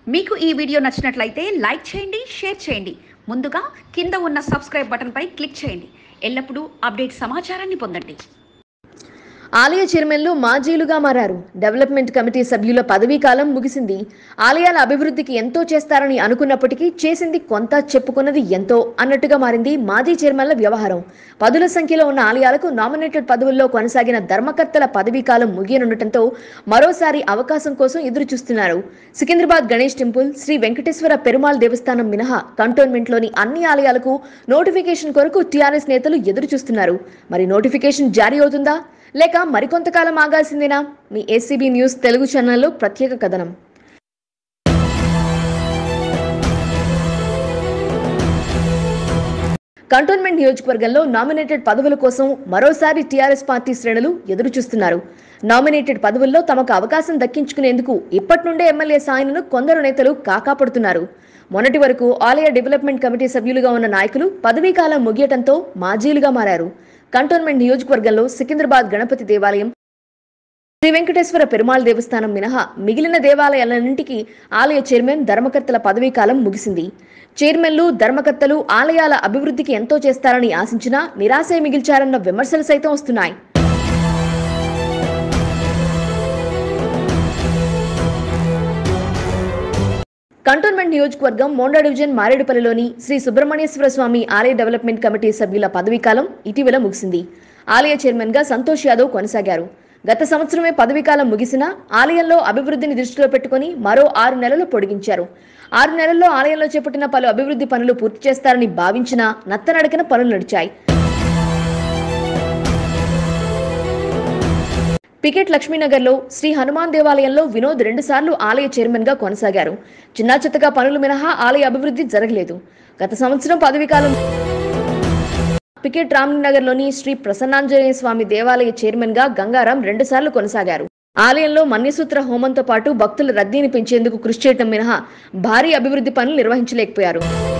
మీకు ఈ వీడియో నచ్చినట్లయితే లైక్ చేయండి షేర్ చేయండి ముందుగా కింద ఉన్న సబ్స్క్రైబ్ బటన్పై క్లిక్ చేయండి ఎల్లప్పుడూ అప్డేట్ సమాచారాన్ని పొందండి ఆలయ చైర్మన్లు మాజీలుగా మారారు డెవలప్మెంట్ కమిటీ సభ్యుల పదవీ కాలం ముగిసింది ఆలయాల అభివృద్ధికి ఎంతో చేస్తారని అనుకున్నప్పటికీ చేసింది కొంత చెప్పుకున్నది ఎంతో అన్నట్టుగా మారింది మాజీ చైర్మన్ల వ్యవహారం పదుల సంఖ్యలో ఉన్న ఆలయాలకు నామినేటెడ్ పదవుల్లో కొనసాగిన ధర్మకర్తల పదవీ కాలం ముగియనుండటంతో మరోసారి అవకాశం కోసం ఎదురు చూస్తున్నారు సికింద్రాబాద్ గణేష్ టెంపుల్ శ్రీ వెంకటేశ్వర పెరుమాళ్ దేవస్థానం మినహా కంటోన్మెంట్లోని అన్ని ఆలయాలకు నోటిఫికేషన్ కొరకు టీఆర్ఎస్ నేతలు ఎదురు చూస్తున్నారు మరి నోటిఫికేషన్ జారీ అవుతుందా లేక మరికొంతకాలం ఆగాల్సిందేనా మీ ఏసీబీ న్యూస్ తెలుగు ఛానల్లో ప్రత్యేక కథనం కంటోన్మెంట్ నియోజకవర్గంలో నామినేటెడ్ పదవుల కోసం మరోసారి టీఆర్ఎస్ పార్టీ శ్రేణులు ఎదురు చూస్తున్నారు నామినేటెడ్ పదవుల్లో తమకు అవకాశం దక్కించుకునేందుకు ఇప్పటి నుండే ఎమ్మెల్యే సాయనను కొందరు నేతలు కాకాపడుతున్నారు మొన్నటి వరకు ఆలయ డెవలప్మెంట్ కమిటీ సభ్యులుగా ఉన్న నాయకులు పదవీకాలం ముగియటంతో మాజీలుగా మారారు కంటోన్మెంట్ నియోజకవర్గంలో సికింద్రాబాద్ గణపతి దేవాలయం శ్రీ వెంకటేశ్వర పెరుమాళ్ దేవస్థానం మినహా మిగిలిన దేవాలయాలన్నింటికీ ఆలయ చైర్మన్ ధర్మకర్తల పదవీ కాలం ముగిసింది చైర్మన్లు ధర్మకర్తలు ఆలయాల అభివృద్ధికి ఎంతో చేస్తారని ఆశించినా నిరాశే మిగిల్చారన్న విమర్శలు సైతం వస్తున్నాయి కంటోన్మెంట్ నియోజకవర్గం మోండా డివిజన్ మారేడుపల్లిలోని శ్రీ సుబ్రహ్మణ్యేశ్వర స్వామి ఆలయ డెవలప్మెంట్ కమిటీ సభ్యుల పదవీకాలం ఇటీవల ముగిసింది ఆలయ చైర్మన్ గా సంతోష్ యాదవ్ కొనసాగారు గత సంవత్సరమే పదవీకాలం ముగిసినా ఆలయంలో అభివృద్ధిని దృష్టిలో పెట్టుకుని మరో ఆరు నెలలు పొడిగించారు ఆరు నెలల్లో ఆలయంలో చేపట్టిన పలు అభివృద్ధి పనులు పూర్తి చేస్తారని భావించినా నత్తనడకన పనులు నడిచాయి పికెట్ లక్ష్మీనగర్లో శ్రీ హనుమాన్ దేవాలయంలో వినోద్ రెండుసార్లు ఆలయ చైర్మన్ గా కొనసాగారు చిన్నా చిత్తగా పనులు మినహా ఆలయ అభివృద్ధి జరగలేదు గత సంవత్సరం పదవీకాలం పికెట్ రామ్నగర్లోని శ్రీ ప్రసన్నాంజనేయ స్వామి దేవాలయ చైర్మన్ గా గంగారాం రెండుసార్లు కొనసాగారు ఆలయంలో మన్యసూత్ర హోమంతో పాటు భక్తుల రద్దీని పెంచేందుకు కృషి చేయడం మినహా భారీ అభివృద్ధి పనులు నిర్వహించలేకపోయారు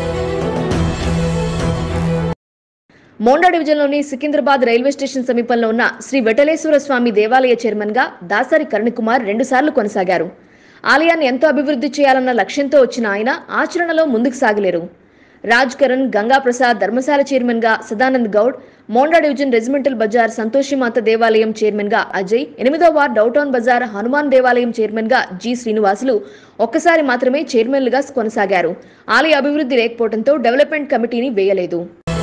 మోండా డివిజన్లోని సికింద్రాబాద్ రైల్వే స్టేషన్ సమీపంలో ఉన్న శ్రీ వెటలేశ్వర స్వామి దేవాలయ చైర్మన్ గా దాసరి కరుణకుమార్ రెండుసార్లు కొనసాగారు ఆలయాన్ని ఎంతో అభివృద్ధి చేయాలన్న లక్ష్యంతో వచ్చిన ఆయన ఆచరణలో ముందుకు సాగలేరు రాజ్ కరణ్ గంగా ప్రసాద్ ధర్మశాల చైర్మన్ గా Sadanand Goud Monda division regimental bazaar Santoshimata దేవాలయం చైర్మన్ గా అజయ్ ఎనిమిదో వార్డ్ డౌటౌన్ బజార్ హనుమాన్ దేవాలయం చైర్మన్ గా జి శ్రీనివాసులు ఒక్కసారి మాత్రమే చైర్మన్లుగా కొనసాగారు ఆలయ అభివృద్ధి లేకపోవడంతో డెవలప్మెంట్ కమిటీని వేయలేదు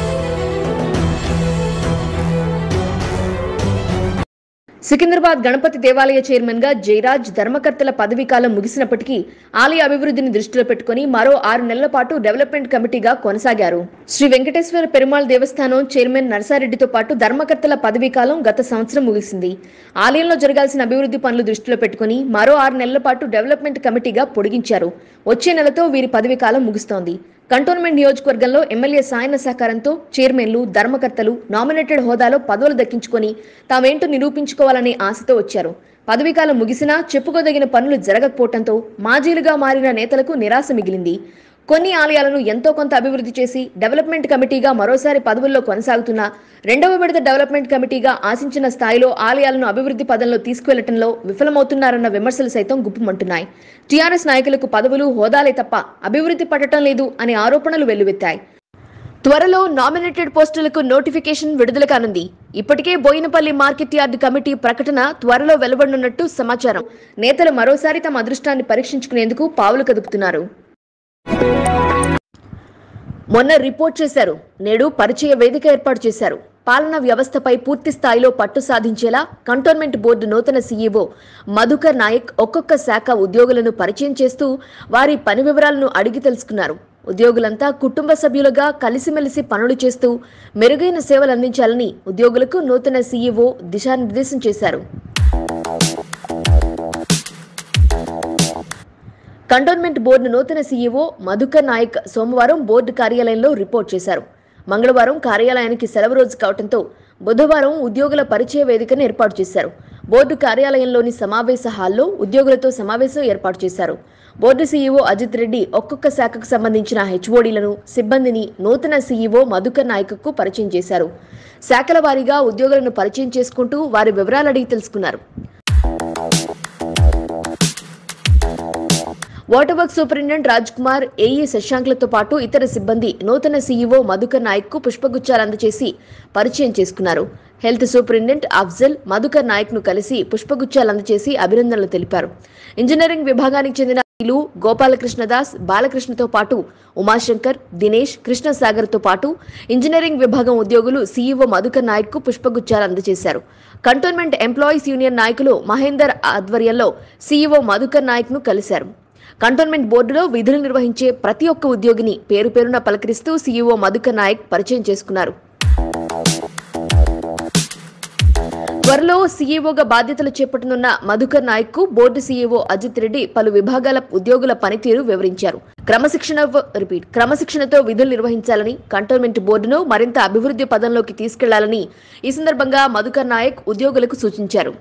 సికింద్రాబాద్ గణపతి దేవాలయ చైర్మన్ గా జయరాజ్ ధర్మకర్తల పదవీ కాలం ముగిసినప్పటికీ ఆలయ అభివృద్ధిని దృష్టిలో పెట్టుకుని మరో ఆరు నెలల పాటు డెవలప్మెంట్ కమిటీగా కొనసాగారు శ్రీ వెంకటేశ్వర పెరుమాళ్ దేవస్థానం చైర్మన్ నరసారెడ్డితో పాటు ధర్మకర్తల పదవీ కాలం గత సంవత్సరం ముగిసింది ఆలయంలో జరగాల్సిన అభివృద్ధి పనులు దృష్టిలో పెట్టుకుని మరో ఆరు నెలల పాటు డెవలప్మెంట్ కమిటీగా పొడిగించారు వచ్చే నెలతో వీరి పదవీ కాలం ముగుస్తోంది కంటోన్మెంట్ నియోజకవర్గంలో ఎమ్మెల్యే సాయన సహకారంతో చైర్మన్లు ధర్మకర్తలు నామినేటెడ్ హోదాలో పదవులు దక్కించుకొని తామేంటో నిరూపించుకోవాలనే ఆశతో వచ్చారు పదవీకాలం ముగిసినా చెప్పుకోదగిన పనులు జరగకపోవడంతో మాజీలుగా మారిన నేతలకు నిరాశ మిగిలింది కొన్ని ఆలయాలను ఎంతో కొంత అభివృద్ధి చేసి డెవలప్మెంట్ కమిటీగా మరోసారి పదవుల్లో కొనసాగుతున్న రెండవ విడత డెవలప్మెంట్ కమిటీగా ఆశించిన స్థాయిలో ఆలయాలను అభివృద్ధి పదంలో తీసుకువెళ్లటంలో విఫలమవుతున్నారన్న విమర్శలు సైతం గుప్పుమంటున్నాయి టీఆర్ఎస్ నాయకులకు పదవులు హోదాలే తప్ప అభివృద్ధి పడటం లేదు అనే ఆరోపణలు వెల్లువెత్తాయి త్వరలో నామినేటెడ్ పోస్టులకు నోటిఫికేషన్ విడుదల కానుంది ఇప్పటికే బోయినపల్లి మార్కెట్ యార్డు కమిటీ ప్రకటన త్వరలో వెలువడనున్నట్టు సమాచారం నేతలు మరోసారి తమ అదృష్టాన్ని పరీక్షించుకునేందుకు పావులు కదుపుతున్నారు మొన్న రిపోర్ట్ చేశారు నేడు పరిచయ వేదిక ఏర్పాటు చేశారు పాలనా వ్యవస్థపై పూర్తి స్థాయిలో పట్టు సాధించేలా కంటోన్మెంట్ బోర్డు నూతన సీఈఓ మధుకర్ నాయక్ ఒక్కొక్క శాఖ ఉద్యోగులను పరిచయం చేస్తూ వారి పని వివరాలను అడిగి తెలుసుకున్నారు ఉద్యోగులంతా కుటుంబ సభ్యులుగా కలిసిమెలిసి పనులు చేస్తూ మెరుగైన సేవలు అందించాలని ఉద్యోగులకు నూతన సీఈఓ దిశానిర్దేశం చేశారు కంటోన్మెంట్ బోర్డు నూతన సీఈఓ మధుకర్ నాయక్ సోమవారం బోర్డు కార్యాలయంలో రిపోర్ట్ చేశారు మంగళవారం కార్యాలయానికి సెలవు రోజు కావడంతో బుధవారం ఉద్యోగుల పరిచయ వేదికను ఏర్పాటు చేశారు బోర్డు కార్యాలయంలోని సమావేశ హాల్లో ఉద్యోగులతో సమావేశం ఏర్పాటు చేశారు బోర్డు సీఈఓ అజిత్ రెడ్డి ఒక్కొక్క శాఖకు సంబంధించిన హెచ్ఓడీలను సిబ్బందిని నూతన సీఈఓ మధుకర్ నాయక్కు పరిచయం చేశారు శాఖల వారీగా ఉద్యోగులను పరిచయం చేసుకుంటూ వారి వివరాలు అడిగి తెలుసుకున్నారు water work superintendent Raj Kumar AE శశాంక్లతో పాటు ఇతర సిబ్బంది నూతన సీఈఓ మధుకర్ నాయక్ కు పుష్పగుచ్చాలు అందజేసి పరిచయం చేసుకున్నారు హెల్త్ సూపరింటెండెంట్ అఫ్జల్ మధుకర్ నాయక్ ను కలిసి పుష్పగుచ్చాలు అందజేసి అభినందనలు తెలిపారు ఇంజనీరింగ్ విభాగానికి చెందిన లు గోపాలకృష్ణదాస్ బాలకృష్ణతో పాటు ఉమాశంకర్ దినేష్ కృష్ణసాగర్ తో పాటు ఇంజనీరింగ్ విభాగం ఉద్యోగులు సీఈఓ మధుకర్ నాయక్ కు పుష్పగుచ్చాలు అందజేశారు కంటోన్మెంట్ ఎంప్లాయీస్ యూనియన్ నాయకులు మహేందర్ ఆధ్వర్యంలో సీఈఓ మధుకర్ నాయక్ ను కలిశారు కంటోన్మెంట్ బోర్డులో విధులు నిర్వహించే ప్రతి ఒక్క ఉద్యోగిని పేరు పేరున పలకరిస్తూ సీఈఓ మధుకర్ నాయక్ పరిచయం చేసుకున్నారు త్వరలో సీఈఓగా బాధ్యతలు చేపట్టనున్న మధుకర్ నాయక్ కు బోర్డు సీఈఓ అజిత్ రెడ్డి పలు విభాగాల ఉద్యోగుల పనితీరు వివరించారు క్రమశిక్షణ రిపీట్ క్రమశిక్షణతో విధులు నిర్వహించాలని కంటోన్మెంట్ బోర్డును మరింత అభివృద్ధి పదంలోకి తీసుకెళ్లాలని ఈ సందర్భంగా మధుకర్ నాయక్ ఉద్యోగులకు సూచించారు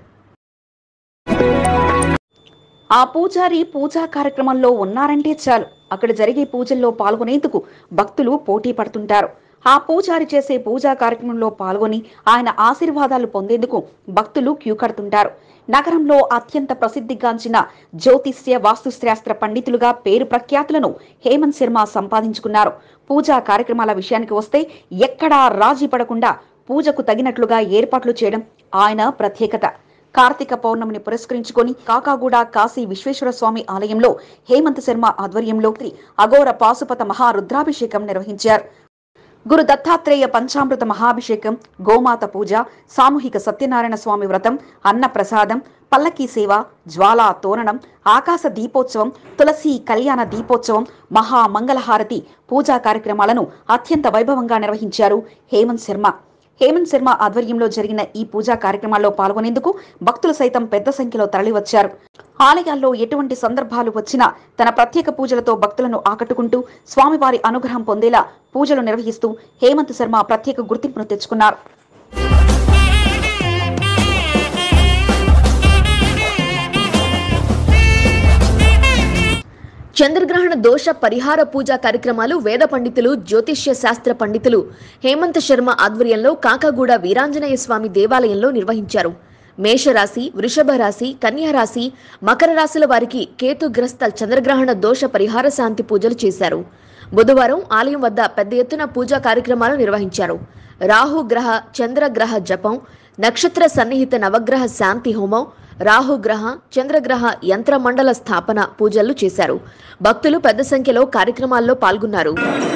ఆ పూజారి పూజా కార్యక్రమంలో ఉన్నారంటే చాలు అక్కడ జరిగే పూజల్లో పాల్గొనేందుకు భక్తులు పోటీ పడుతుంటారు ఆ పూజారి చేసే పూజా కార్యక్రమంలో పాల్గొని ఆయన ఆశీర్వాదాలు పొందేందుకు భక్తులు క్యూ కడుతుంటారు నగరంలో అత్యంత ప్రసిద్ధిగాంచిన జ్యోతిష్య వాస్తుశాస్త్ర పండితులుగా పేరు ప్రఖ్యాతులను హేమంత్ శర్మ సంపాదించుకున్నారు పూజా కార్యక్రమాల విషయానికి వస్తే ఎక్కడా రాజీ పడకుండా పూజకు తగినట్లుగా ఏర్పాట్లు చేయడం ఆయన ప్రత్యేకత కార్తీక పౌర్ణమిని పురస్కరించుకొని కాకాగూడ కాశీ విశ్వేశ్వర స్వామి ఆలయంలో హేమంత్ శర్మ ఆధ్వర్యంలో శ్రీ అఘోర పాశుపత మహారుద్రాభిషేకం నిర్వహించారు గురు దత్తాత్రేయ పంచామృత మహాభిషేకం గోమాత పూజ సామూహిక సత్యనారాయణ స్వామి వ్రతం అన్న ప్రసాదం పల్లకీ సేవ జ్వాలా తోరణం ఆకాశ దీపోత్సవం తులసి కళ్యాణ దీపోత్సవం మహామంగళహారతి పూజా కార్యక్రమాలను అత్యంత వైభవంగా నిర్వహించారు హేమంత్ శర్మ హేమంత్ శర్మ ఆధ్వర్యంలో జరిగిన ఈ పూజా కార్యక్రమాల్లో పాల్గొనేందుకు భక్తులు సైతం పెద్ద సంఖ్యలో తరలివచ్చారు ఆలయాల్లో ఎటువంటి సందర్భాలు వచ్చినా తన ప్రత్యేక పూజలతో భక్తులను ఆకట్టుకుంటూ స్వామివారి అనుగ్రహం పొందేలా పూజలు నిర్వహిస్తూ హేమంత్ శర్మ ప్రత్యేక గుర్తింపును తెచ్చుకున్నారు చంద్రగ్రహణ దోష పరిహార పూజా కార్యక్రమాలు వేద పండితులు జ్యోతిష్య శాస్త్ర పండితులు హేమంత్ శర్మ ఆధ్వర్యంలో కాకాగూడ వీరాంజనేయ స్వామి దేవాలయంలో నిర్వహించారు మేషరాశి వృషభ రాశి కన్యా రాశి మకర రాశుల వారికి కేతుగ్రస్త చంద్రగ్రహణ దోష పరిహార శాంతి పూజలు చేశారు బుధవారం ఆలయం వద్ద పెద్ద ఎత్తున పూజా కార్యక్రమాలు నిర్వహించారు రాహు గ్రహ చంద్రగ్రహ జపం నక్షత్ర సన్నిహిత నవగ్రహ శాంతి హోమం రాహుగ్రహ చంద్రగ్రహ యంత్రమండల స్థాపన పూజలు చేశారు భక్తులు పెద్ద సంఖ్యలో కార్యక్రమాల్లో పాల్గొన్నారు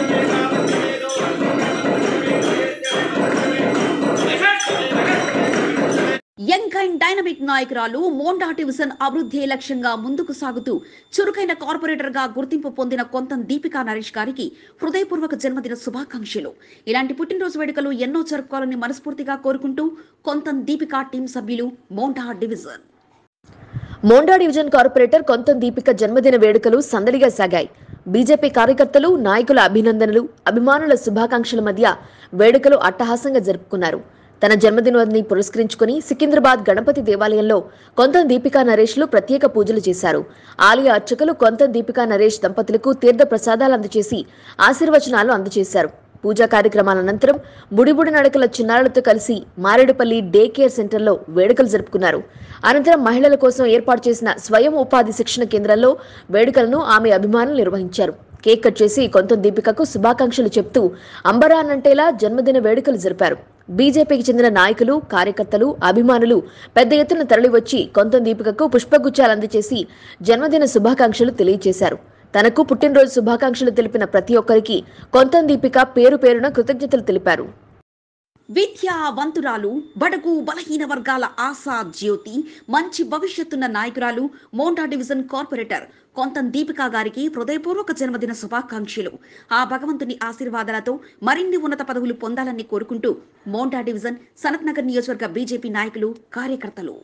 యంగ్ అండ్ డైనమిక్ నాయకురాలు మోండా డివిజన్ అభివృద్ధి లక్ష్యంగా ముందుకు సాగుతూ చురుకైన కార్పొరేటర్ గా గుర్తింపు పొందిన కొంతం దీపికా నరేష్ గారికి హృదయపూర్వక జన్మదిన శుభాకాంక్షలు ఇలాంటి పుట్టినరోజు వేడుకలు ఎన్నో జరుపుకోవాలని మనస్ఫూర్తిగా కోరుకుంటూ కొంతం దీపికా టీం సభ్యులు Monda division Monda division corporator Kontham Deepika జన్మదిన వేడుకలు సందడిగా సాగాయి బీజేపీ కార్యకర్తలు నాయకుల అభినందనలు అభిమానుల శుభాకాంక్షల మధ్య వేడుకలు అట్టహాసంగా జరుపుకున్నారు తన జన్మదినాన్ని పురస్కరించుకుని సికింద్రాబాద్ గణపతి దేవాలయంలో కొంతం దీపికా నరేష్లు ప్రత్యేక పూజలు చేశారు ఆలయ అర్చకులు కొంతం దీపికా నరేష్ దంపతులకు తీర్థ ప్రసాదాలు అందజేసి ఆశీర్వచనాలు అందజేశారు పూజా కార్యక్రమాల అనంతరం బుడిబుడి నడకల చిన్నారులతో కలిసి మారేడుపల్లి డే కేర్ సెంటర్లో వేడుకలు జరుపుకున్నారు అనంతరం మహిళల కోసం ఏర్పాటు చేసిన స్వయం ఉపాధి శిక్షణ కేంద్రంలో వేడుకలను ఆమె అభిమానులు నిర్వహించారు కేక్ కట్ చేసి కొంత దీపికకు శుభాకాంక్షలు చెప్తూ అంబరానంటేలా జన్మదిన వేడుకలు జరిపారు బీజేపీకి చెందిన నాయకులు కార్యకర్తలు అభిమానులు పెద్ద ఎత్తున తరలివచ్చి కొంత దీపికకు పుష్పగుచ్చాలు అందజేసి జన్మదిన శుభాకాంక్షలు తెలియజేశారు తనకు పుట్టినరోజు శుభాకాంక్షలు తెలిపిన ప్రతి ఒక్కరికి కొంత దీపిక పేరు పేరున కృతజ్ఞతలు తెలిపారు విద్యావంతురాలు బడుగు బలహీన వర్గాల ఆశా జ్యోతి మంచి భవిష్యత్తున్న నాయకురాలు మోండా డివిజన్ కార్పొరేటర్ కొంతం దీపికా గారికి హృదయపూర్వక జన్మదిన శుభాకాంక్షలు ఆ భగవంతుని ఆశీర్వాదాలతో మరిన్ని ఉన్నత పదవులు పొందాలని కోరుకుంటూ మోండా డివిజన్ సనత్ నగర్ నియోజకవర్గ బీజేపీ నాయకులు కార్యకర్తలు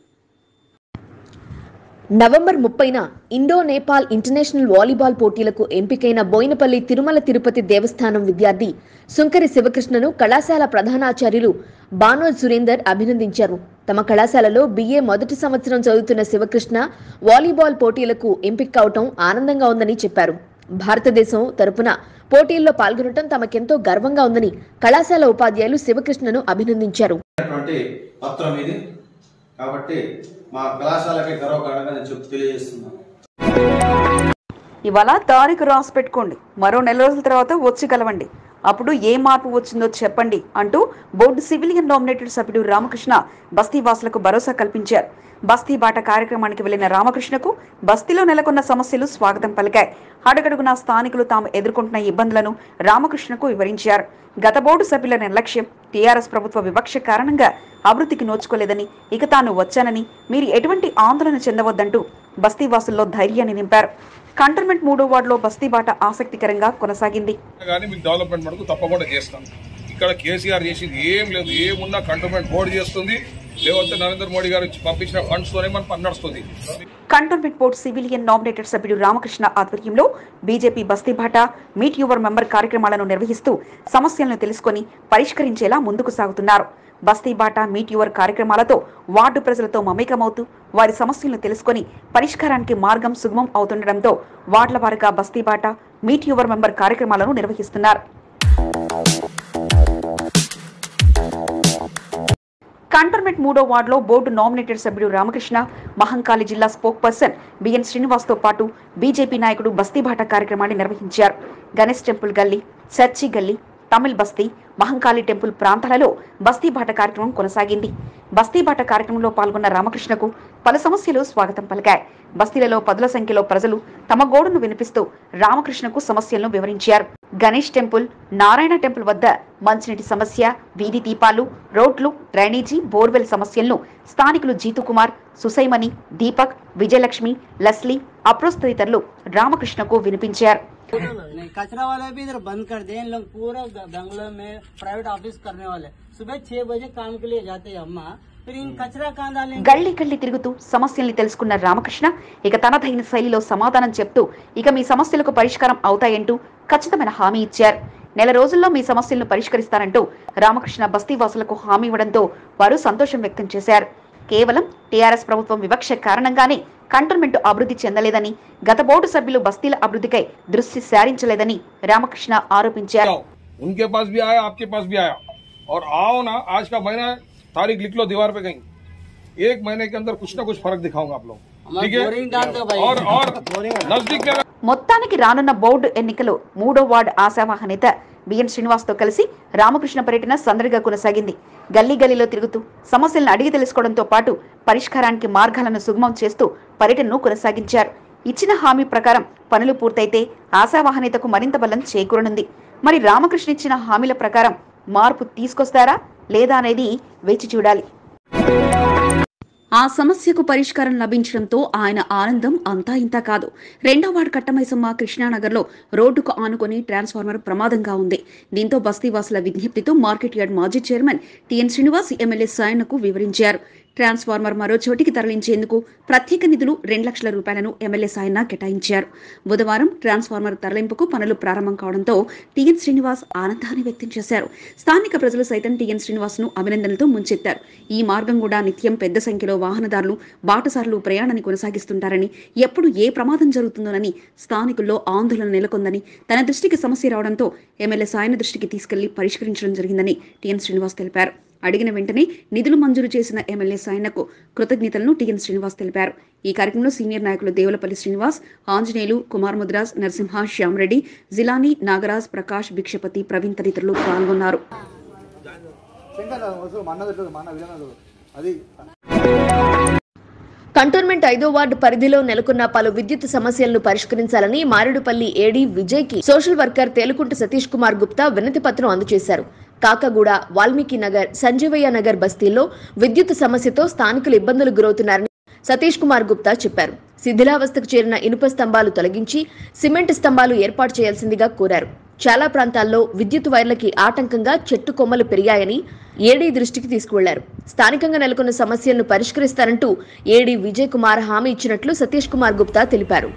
నవంబర్ ముప్పైన ఇండో నేపాల్ ఇంటర్నేషనల్ వాలీబాల్ పోటీలకు ఎంపికైన బోయినపల్లి తిరుమల తిరుపతి దేవస్థానం విద్యార్థి సుంకరి శివకృష్ణను కళాశాల ప్రధానాచార్యులు బానోల్ సురేందర్ అభినందించారు తమ కళాశాలలో బిఏ మొదటి సంవత్సరం చదువుతున్న శివకృష్ణ వాలీబాల్ పోటీలకు ఎంపిక కావటం ఆనందంగా ఉందని చెప్పారు భారతదేశం తరపున పోటీల్లో పాల్గొనటం తమకెంతో గర్వంగా ఉందని కళాశాల ఉపాధ్యాయులు శివకృష్ణను అభినందించారు అటువంటి పత్రం ఇది కాబట్టి మా కళాశాలకి గర్వకారణంగా నేను చెప్పు తెలియజేస్తున్నాను ఇవాళ తారీఖు రాసి పెట్టుకోండి మరో నెల రోజుల తర్వాత వచ్చి కలవండి అప్పుడు ఏ మార్పు వచ్చిందో చెప్పండి అంటూ బోర్డు సివిలియన్ నామినేటెడ్ సభ్యుడు రామకృష్ణ బస్తీ వాసులకు భరోసా కల్పించారు బస్తీ బాట కార్యక్రమానికి వెళ్లిన రామకృష్ణకు బస్తీలో నెలకొన్న సమస్యలు స్వాగతం పలికాయి అడుగడుగునా స్థానికులు తాము ఎదుర్కొంటున్న ఇబ్బందులను రామకృష్ణకు వివరించారు గత బోర్డు సభ్యుల నిర్లక్ష్యం టీఆర్ఎస్ ప్రభుత్వ వివక్ష కారణంగా అభివృద్ధికి నోచుకోలేదని ఇక తాను వచ్చానని మీరు ఎటువంటి ఆందోళన చెందవద్దంటూ బస్తీవాసుల్లో ధైర్యాన్ని నింపారు కంటోన్మెంట్ మూడో వార్డులో బస్తీ బాట ఆసక్తికరంగా కొనసాగింది కానీ మీకు డెవలప్మెంట్ మటుకు తప్పకుండా చేస్తాం ఇక్కడ కేసీఆర్ చేసింది ఏం లేదు ఏమున్నా కంటోన్మెంట్ బోర్డు చేస్తుంది లేకపోతే నరేంద్ర మోడీ గారు ఇచ్చి పంపించిన ఫండ్స్ తోనే మన పని నడుస్తుంది కంటోన్మెంట్ బోర్డు సివిలియన్ నామినేటెడ్ సభ్యుడు రామకృష్ణ ఆధ్వర్యంలో బీజేపీ బస్తీ బాట మీట్ యువర్ మెంబర్ కార్యక్రమాలను నిర్వహిస్తూ సమస్యలను తెలుసుకొని పరిష్కరించేలా ముందుకు సాగుతున్నారు బస్తీ బాట మీట్ యువర్ కార్యక్రమాలతో వార్డు ప్రజలతో మమేకమవుతూ వారి సమస్యలను తెలుసుకొని పరిష్కారానికి మార్గం సుగమం అవుతుండటంతో వార్డుల వారుగా బస్తీ బాట మీట్ యువర్ మెంబర్ కార్యక్రమాలను నిర్వహిస్తున్నారు కంటోన్మెంట్ మూడో వార్డులో బోర్డు నామినేటెడ్ సభ్యుడు రామకృష్ణ మహంకాళి జిల్లా స్పోక్ పర్సన్ బిఎన్ శ్రీనివాస్తో పాటు బీజేపీ నాయకుడు బస్తీబాట కార్యక్రమాన్ని నిర్వహించారు గణేష్ టెంపుల్ గల్లీ చర్చి గల్లీ తమిళ్ బస్తీ మహంకాళి టెంపుల్ ప్రాంతాలలో బస్తీబాట కార్యక్రమం కొనసాగింది బస్తీబాట కార్యక్రమంలో పాల్గొన్న రామకృష్ణకు పలు సమస్యలు స్వాగతం పలికాయి బస్తీలలో పదుల సంఖ్యలో ప్రజలు తమ గోడును వినిపిస్తూ రామకృష్ణకు సమస్యలను వివరించారు గణేష్ టెంపుల్ నారాయణ టెంపుల్ వద్ద మంచినీటి సమస్య వీధి దీపాలు రోడ్లు డ్రైనేజీ బోర్వెల్ సమస్యలను స్థానికులు జీతు కుమార్ సుసైమణి దీపక్ విజయలక్ష్మి లస్లీ అప్రోస్ తదితరులు రామకృష్ణకు వినిపించారు नहीं कचरा वाला भी इधर बंद कर दिए इन लोग पूरा बंगलों में प्राइवेट ऑफिस करने वाले सुबह छह बजे काम के लिए जाते हैं अम्मा फिर इन कचरा कहाँ डालेंगे గల్లీ గల్లీ తిరుగుతూ సమస్యల్ని తెలుసుకున్న రామకృష్ణ ఇక తనదైన శైలిలో సమాధానం చెప్తూ ఇక మీ సమస్యలకు పరిష్కారం అవుతాయంటూ ఖచ్చితమైన హామీ ఇచ్చారు నెల రోజుల్లో మీ సమస్యలను పరిష్కరిస్తారంటూ రామకృష్ణ బస్తీవాసులకు హామీ ఇవ్వడంతో వారు సంతోషం వ్యక్తం చేశారు కేవలం టీఆర్ఎస్ ప్రభుత్వం వివక్ష కారణంగానే కంటోన్మెంట్ అభివృద్ధి చెందలేదని గత బోర్డు సభ్యులు బస్తీల అభివృద్ధికై దృష్టి సారించలేదని రామకృష్ణ ఆరోపించారు जाओ उनके पास भी आया आपके पास भी आया और आओ ना आज का महीना तारीख लिख लो दीवार पे कहीं एक महीने के अंदर कुछ ना कुछ फर्क दिखाऊंगा आप लोग हमारा ठीक बोरिंग डाल दो है भाई। और और नजदीक में మొత్తానికి రానున్న బోర్డు ఎన్నికలు మూడో వార్డు ఆశావాహ నేత బిఎన్ శ్రీనివాస్తో కలిసి రామకృష్ణ పర్యటన సందడిగా కొనసాగింది గల్లీ గల్లీలో తిరుగుతూ సమస్యలను అడిగి తెలుసుకోవడంతో పాటు పరిష్కారానికి మార్గాలను సుగమం చేస్తూ పర్యటనను కొనసాగించారు ఇచ్చిన హామీ ప్రకారం పనులు పూర్తయితే ఆశావాహ నేతకు మరింత బలం చేకూరనుంది మరి రామకృష్ణ ఇచ్చిన హామీల ప్రకారం మార్పు తీసుకొస్తారా లేదా అనేది వేచి చూడాలి ఆ సమస్యకు పరిష్కారం లభించడంతో ఆయన ఆనందం అంతా ఇంత కాదు రెండో వార్డు కట్టమైసమ్మ కృష్ణానగర్లో రోడ్డుకు ఆనుకొని ట్రాన్స్ఫార్మర్ ప్రమాదంగా ఉంది దీంతో బస్తీవాసుల విజ్ఞప్తితో మార్కెట్ యార్డ్ మాజీ చైర్మన్ టిఎన్ శ్రీనివాస్ ఎమ్మెల్యే సాయన్నకు వివరించారు ట్రాన్స్ఫార్మర్ మరో చోటికి తరలించేందుకు ప్రత్యేక నిధులు రెండు లక్షల రూపాయలను ఎమ్మెల్యే సాయన్న కేటాయించారు బుధవారం ట్రాన్స్ఫార్మర్ తరలింపుకు పనులు ప్రారంభం కావడంతో టిఎన్ శ్రీనివాస్ ఆనందాన్ని వ్యక్తం చేశారు స్థానిక ప్రజలు సైతం టిఎన్ శ్రీనివాస్ ను అభినందనలతో ముంచెత్తారు ఈ మార్గం కూడా నిత్యం పెద్ద సంఖ్యలో వాహనదారులు బాటసారులు ప్రయాణాన్ని కొనసాగిస్తుంటారని ఎప్పుడు ఏ ప్రమాదం జరుగుతుందోనని స్థానికుల్లో ఆందోళన నెలకొందని తన దృష్టికి సమస్య రావడంతో ఎమ్మెల్యే సాయన దృష్టికి తీసుకెళ్లి పరిష్కరించడం జరిగిందని టిఎన్ శ్రీనివాస్ తెలిపారు అడిగిన వెంటనే నిధులు మంజూరు చేసిన ఎమ్మెల్యే సాయన్నకు కృతజ్ఞతలను టిఎన్ శ్రీనివాస్ తెలిపారు ఈ కార్యక్రమంలో సీనియర్ నాయకులు దేవులపల్లి శ్రీనివాస్ ఆంజనేయులు కుమార్ ముద్రాజ్ నరసింహ శ్యామరెడ్డి జిలానీ నాగరాజ్ ప్రకాష్ భిక్షపతి ప్రవీణ్ తదితరులు పాల్గొన్నారు శంకర్ వస్తు మన పెట్టదు మన విధానం అది కంటోన్మెంట్ ఐదో వార్డు పరిధిలో నెలకొన్న పలు విద్యుత్ సమస్యలను పరిష్కరించాలని మారేడుపల్లి ఏడీ విజయ్ కి సోషల్ వర్కర్ తేలుకుంట సతీష్ కుమార్ గుప్తా వినతి పత్రం అందజేశారు కాకగూడ వాల్మీకి నగర్ సంజీవయ్య నగర్ బస్తీల్లో విద్యుత్ సమస్యతో స్థానికులు ఇబ్బందులు గురవుతున్నారని సతీష్ కుమార్ గుప్తా చెప్పారు శిథిలావస్థకు చేరిన ఇనుప స్తంభాలు తొలగించి సిమెంట్ స్తంభాలు ఏర్పాటు చేయాల్సిందిగా కోరారు చాలా ప్రాంతాల్లో విద్యుత్ వైర్లకి ఆటంకంగా చెట్టు కొమ్మలు పెరిగాయని ఏడీ దృష్టికి తీసుకువెళ్లారు స్థానికంగా నెలకొన్న సమస్యలను పరిష్కరిస్తారంటూ ఏడీ విజయ్ కుమార్ హామీ ఇచ్చినట్లు సతీష్ కుమార్ గుప్తా తెలిపారు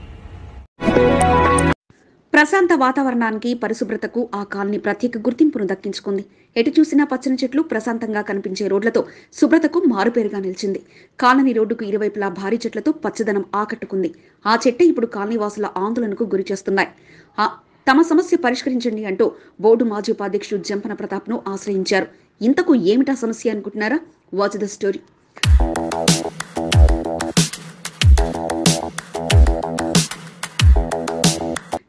ప్రశాంత వాతావరణానికి పరిశుభ్రతకు ఆ కాలనీ ప్రత్యేక గుర్తింపును దక్కించుకుంది ఎటు చూసినా పచ్చని చెట్లు ప్రశాంతంగా కనిపించే రోడ్లతో శుభ్రతకు మారుపేరుగా నిలిచింది కాలనీ రోడ్డుకు ఇరువైపులా భారీ చెట్లతో పచ్చదనం ఆకట్టుకుంది ఆ చెట్టే ఇప్పుడు కాలనీ వాసుల ఆందోళనకు గురి చేస్తున్నాయి ఆ- తమ సమస్య పరిష్కరించండి అంటూ బోర్డు మాజీ ఉపాధ్యక్షుడు జంపన ప్రతాప్ ను ఆశ్రయించారు ఇంతకు ఏమిటా సమస్య అనుకుంటున్నారా వాచ్ ద స్టోరీ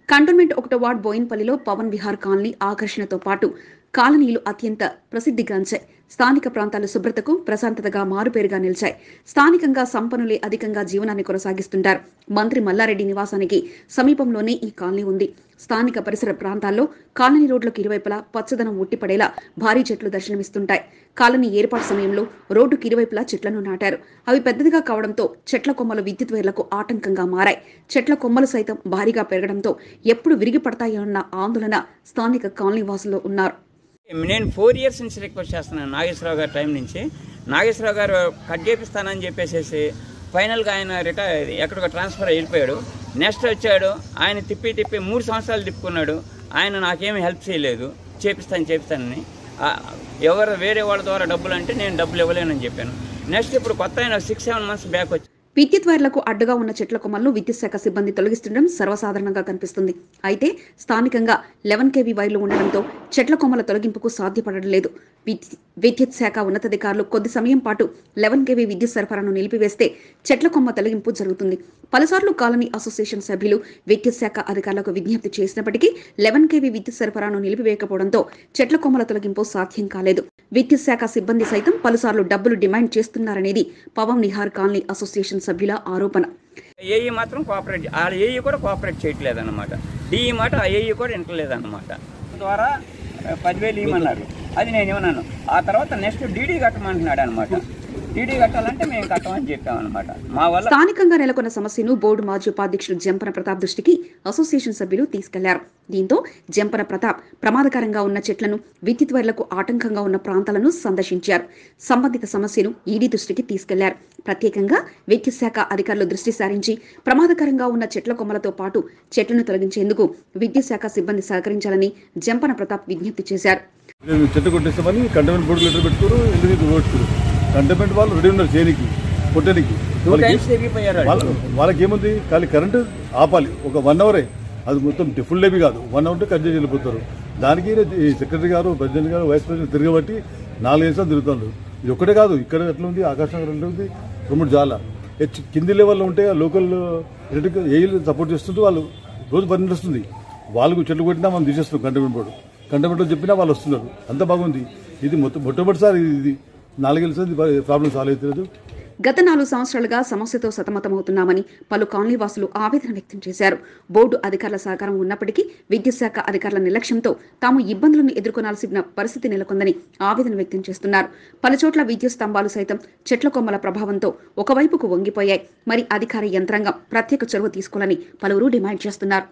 కంటోన్మెంట్ ఒకటో వార్డ్ బోయిన్పల్లిలో పవన్ విహార్ కాలనీ ఆకర్షణతో పాటు కాలనీలు అత్యంత ప్రసిద్ధిగాంచాయి స్థానిక ప్రాంతాల శుభ్రతకు ప్రశాంతతగా మారుపేరుగా నిలిచాయి స్థానికంగా సంపన్నులే అధికంగా జీవనాన్ని కొనసాగిస్తుంటారు మంత్రి మల్లారెడ్డి నివాసానికి సమీపంలోనే ఈ కాలనీ ఉంది స్థానిక పరిసర ప్రాంతాల్లో కాలనీ రోడ్లకు ఇరువైపులా పచ్చదనం ఉట్టిపడేలా భారీ చెట్లు దర్శనమిస్తుంటాయి కాలనీ ఏర్పాటు సమయంలో రోడ్డుకి ఇరువైపులా చెట్లను నాటారు అవి పెద్దదిగా కావడంతో చెట్ల కొమ్మలు విద్యుత్ వైర్లకు ఆటంకంగా మారాయి చెట్ల కొమ్మలు సైతం భారీగా పెరగడంతో ఎప్పుడు విరిగి పడతాయోన్న ఆందోళన స్థానిక కాలనీ వాసుల్లో ఉన్నారు నేను ఫోర్ ఇయర్స్ నుంచి రిక్వెస్ట్ చేస్తున్నాను నాగేశ్వరరావు గారి టైం నుంచి నాగేశ్వరరావు గారు కట్ చేపిస్తానని చెప్పేసేసి ఫైనల్గా ఆయన రిటైర్ ఎక్కడికో ట్రాన్స్ఫర్ అయిపోయాడు నెక్స్ట్ వచ్చాడు ఆయన తిప్పి తిప్పి మూడు సంవత్సరాలు తిప్పుకున్నాడు ఆయన నాకేమీ హెల్ప్ చేయలేదు చేపిస్తాను చేపిస్తానని ఆ, ఎవరు వేరే వాళ్ళ ద్వారా డబ్బులు అంటే నేను డబ్బులు ఇవ్వలేనని చెప్పాను నెక్స్ట్ ఇప్పుడు కొత్త ఆయన సిక్స్ సెవెన్ మంత్స్ బ్యాక్ వచ్చి విద్యుత్ వైర్లకు అడ్డుగా ఉన్న చెట్ల కొమ్మలను విద్యుత్ శాఖ సిబ్బంది తొలగిస్తుండడం సర్వసాధారణంగా కనిపిస్తుంది అయితే స్థానికంగా లెవెన్ కేవీ వైర్లు ఉండడంతో చెట్ల కొమ్మల తొలగింపుకు సాధ్యపడడం లేదు విద్యు- విద్యుత్ శాఖ ఉన్నతాధికారులు కొద్ది సమయం పాటు లెవెన్ కేవీ విద్యుత్ సరఫరాను నిలిపివేస్తే చెట్ల కొమ్మ తొలగింపు జరుగుతుంది పలుసార్లు కాలనీ అసోసియేషన్ సభ్యులు విద్యుత్ శాఖ అధికారులకు విజ్ఞప్తి చేసినప్పటికీ లెవెన్ కేవీ విద్యుత్ సరఫరాను నిలిపివేయకపోవడంతో చెట్ల కొమ్మల తొలగింపు సాధ్యం కాలేదు విద్యుత్ శాఖ సిబ్బంది సైతం పలుసార్లు డబ్బులు డిమాండ్ చేస్తున్నారనేది పవన్ నిహార్ కాలనీ అసోసియేషన్ సభ్యుల ఆరోపణ ఏఈ మాత్రం కోఆపరేట్ ఆ ఏఈ కూడా కోఆపరేట్ చేయట్లేదు అనమాట డిఈ మాట ఆ ఏఈ కూడా వింటలేదన్నమాట ద్వారా ఆ, పదివేలు ఇవ్వమన్నారు అది నేను ఇవ్వనాను ఆ తర్వాత నెక్స్ట్ డీడీ కట్టమంటున్నాడు అనమాట డీడీ కట్టాలంటే మేము కట్టమని చెప్పామన్నమాట మా వల్ల స్థానికంగా నెలకొన్న సమస్యను బోర్డు మాజీ ఉపాధ్యక్షుడు జంపన ప్రతాప్ దృష్టికి అసోసియేషన్ సభ్యులు తీసుకెళ్లారు దీంతో జంపన ప్రతాప్ ప్రమాదకరంగా ఉన్న చెట్లను విద్యుత్ వైర్లకు ఆటంకంగా ఉన్న ప్రాంతాలను సందర్శించారు సంబంధిత సమస్యను ఈడీ దృష్టికి తీసుకెళ్లారు ప్రత్యేకంగా విద్యుత్ శాఖ అధికారులు దృష్టి సారించి ప్రమాదకరంగా ఉన్న చెట్ల కొమ్మలతో పాటు చెట్లను తొలగించేందుకు విద్యుత్ శాఖ సిబ్బంది సహకరించాలని జంపన ప్రతాప్ విజ్ఞప్తి చేశారు నేను చెట్టు కొట్టేస్తామని కంటైన్మెంట్ బోర్డు లెటర్ పెట్టుకోరు ఎందుకు కొట్టుకోరు కంటైన్మెంట్ వాళ్ళు రెడీ ఉన్నారు చేయనికి కొట్టడానికి టూ వాళ్ళకి టైమ్స్ తిరిగిపోయారు వాళ్ళు. వాళ్ళ- వాళ్ళకి ఏముంది ఖాళీ కరెంటు ఆపాలి ఒక వన్ అవరే అది మొత్తం ఫుల్ డేబీ కాదు వన్ అవర్ కట్ చేసి వెళ్ళిపోతారు దానికి ఈ సెక్రటరీ గారు ప్రెసిడెంట్ గారు వైస్ ప్రెసిడెంట్ తిరగబట్టి నాలుగు సార్లు తిరుగుతున్నారు ఇది ఒక్కటే కాదు ఇక్కడ ఎట్లా ఉంది ఆకాశం ఎట్లా ఉంది రెండు చాలా హెచ్ కింది లెవెల్లో ఉంటే లోకల్ ఎలక్ట్రిక్ ఏఈలు సపోర్ట్ చేస్తుంటే వాళ్ళు రోజు పని నడుస్తుంది వాళ్ళకు చెట్లు కొట్టినా మనం తీసేస్తున్నాం కంటైన్మెంట్ బోర్డు కంటైన్మెంట్లో చెప్పినా వాళ్ళు వస్తున్నారు అంత బాగుంది ఇది మొత్తం మొట్టమొదటిసారి ఇది నాలుగేళ్ళ సార్ ప్రాబ్లం సాల్వ్ అవుతుంది గత నాలుగు సంవత్సరాలుగా సమస్యతో సతమతమవుతున్నామని పలు కాలనీ వాసులు ఆవేదన వ్యక్తం చేశారు బోర్డు అధికారుల సహకారం ఉన్నప్పటికీ విద్యుత్ శాఖ అధికారుల నిర్లక్ష్యంతో తాము ఇబ్బందులను ఎదుర్కొనాల్సిన పరిస్థితి నెలకొందని ఆవేదన వ్యక్తం చేస్తున్నారు పలుచోట్ల విద్యుత్ స్తంభాలు సైతం చెట్ల కొమ్మల ప్రభావంతో ఒకవైపుకు వంగిపోయాయి మరి అధికార యంత్రాంగం ప్రత్యేక చొరవ తీసుకోవాలని పలువురు డిమాండ్ చేస్తున్నారు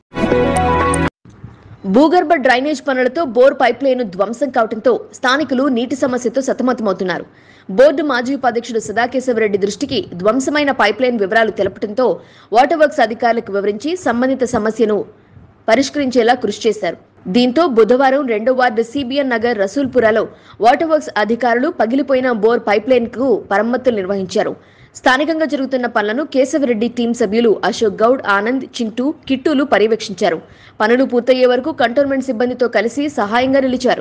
భూగర్భ డ్రైనేజ్ పనులతో బోర్ పైప్ లైన్ ధ్వంసం కావడంతో స్థానికులు నీటి సమస్యతో సతమతమవుతున్నారు బోర్డు మాజీ ఉపాధ్యక్షుడు సదాకేశవరెడ్డి దృష్టికి ధ్వంసమైన పైప్ లైన్ వివరాలు తెలపడంతో వాటర్ వర్క్స్ అధికారులకు వివరించి సంబంధిత సమస్యను పరిష్కరించేలా కృషి చేశారు దీంతో బుధవారం రెండో వార్డు సిబిఎన్ నగర్ రసూల్పురాలో వాటర్ వర్క్స్ అధికారులు పగిలిపోయిన బోర్ పైప్ లైన్ కు మరమ్మతులు నిర్వహించారు స్థానికంగా జరుగుతున్న పనులను కేశవరెడ్డి టీం సభ్యులు అశోక్ గౌడ్ ఆనంద్ చింటూ కిట్టులు పర్యవేక్షించారు పనులు పూర్తయ్యే వరకు కంటోన్మెంట్ సిబ్బందితో కలిసి సహాయంగా నిలిచారు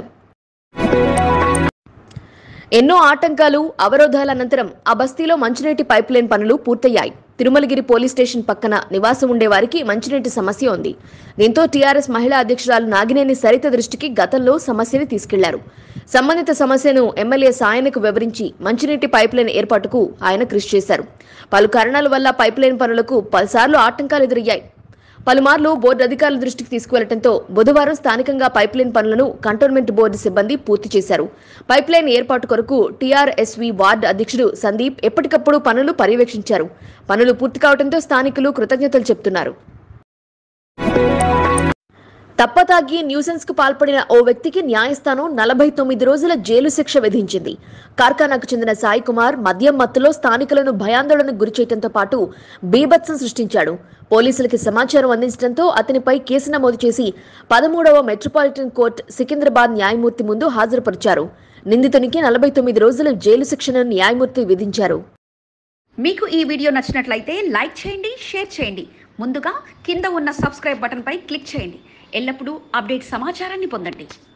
ఎన్నో ఆటంకాలు అవరోధాల అనంతరం ఆ బస్తీలో మంచినీటి పైప్ లైన్ పనులు పూర్తయ్యాయి తిరుమలగిరి పోలీస్ స్టేషన్ పక్కన నివాసం ఉండే వారికి మంచినీటి సమస్య ఉంది దీంతో టీఆర్ఎస్ మహిళా అధ్యక్షురాలు నాగినేని సరిత దృష్టికి గతంలో సమస్యని తీసుకెళ్లారు సంబంధిత సమస్యను ఎమ్మెల్యే సాయనకు వివరించి మంచినీటి పైప్ లైన్ ఏర్పాటుకు ఆయన కృషి చేశారు పలు కారణాల వల్ల పైప్ లైన్ పనులకు పలుసార్లు ఆటంకాలు ఎదురయ్యాయి పలుమార్లు బోర్డు అధికారుల దృష్టికి తీసుకువెళ్లడంతో బుధవారం స్థానికంగా పైప్లైన్ పనులను కంటోన్మెంట్ బోర్డు సిబ్బంది పూర్తి చేశారు పైప్లైన్ ఏర్పాటు కొరకు టీఆర్ఎస్వి వార్డు అధ్యక్షుడు సందీప్ ఎప్పటికప్పుడు పనులు పర్యవేక్షించారు పనులు పూర్తి కావడంతో స్థానికులు కృతజ్ఞతలు చెప్తున్నారు తప్పతాగి న్యూసెన్స్ కు పాల్పడిన ఓ వ్యక్తికి న్యాయస్థానం నలభై తొమ్మిది రోజుల జైలు శిక్ష విధించింది కార్ఖానాకు చెందిన సాయి కుమార్ మద్యం మత్తులో స్థానికులను భయాందోళనకు గురిచేయడంతో పాటు బీభత్సం సృష్టించాడు పోలీసులకి సమాచారం అందించడంతో అతనిపై కేసు నమోదు చేసి పదమూడవ మెట్రోపాలిటన్ కోర్టు సికింద్రాబాద్ న్యాయమూర్తి ముందు హాజరుపరిచారు నిందితునికి నలభై తొమ్మిది రోజుల జైలు శిక్షను న్యాయమూర్తి విధించారు మీకు ఈ వీడియో నచ్చినట్లయితే లైక్ చేయండి షేర్ చేయండి ముందుగా కింద ఉన్న సబ్స్క్రైబ్ బటన్పై క్లిక్ చేయండి ఎల్లప్పుడూ అప్డేట్ సమాచారాన్ని పొందండి